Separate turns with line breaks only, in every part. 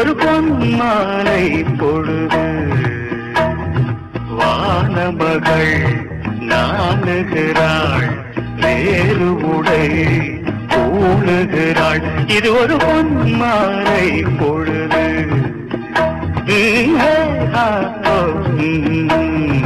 ஒரு பொன்மாலை பொழுது வானமகள் நாணுகிறாள் வேறு உடை பூணுகிறாள் இது ஒரு பொன்மாலை பொழுது ம், ஹே, ஆ, ஓ, ம்.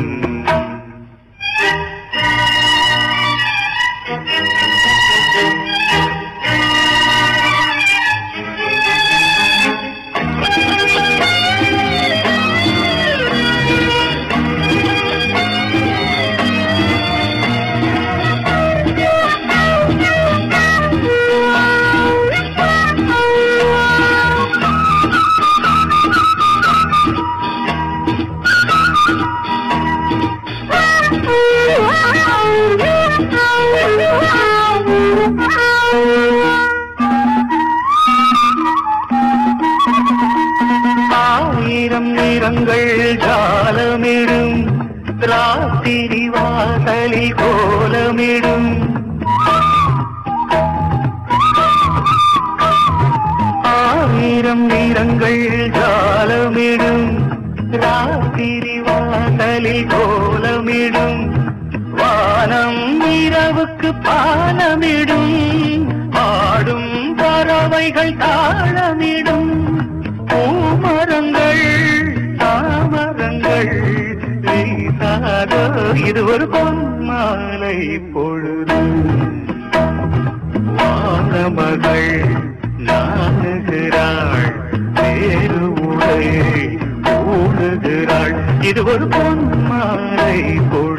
ஆயிரம் நிறங்கள் ஜாலமிடும் ராத்திரி வாசலில் கோலமிடும் ஆயிரம் நிறங்கள் ஜாலமிடும் ராத்திரி வாசலில் கோலமிடும் வானம் இரவுக்கு பாலமிடும் ஆடும் பறவைகள் தாளமிடும் பூமரங்கள் தாமரங்கள் வீசாதோ இது ஒரு பொன்மாலை பொழுது வானமகள் நாணுகிறாள் வேறு உடை ஊடுகிறாள் இது ஒரு பொன்மாலை பொழுது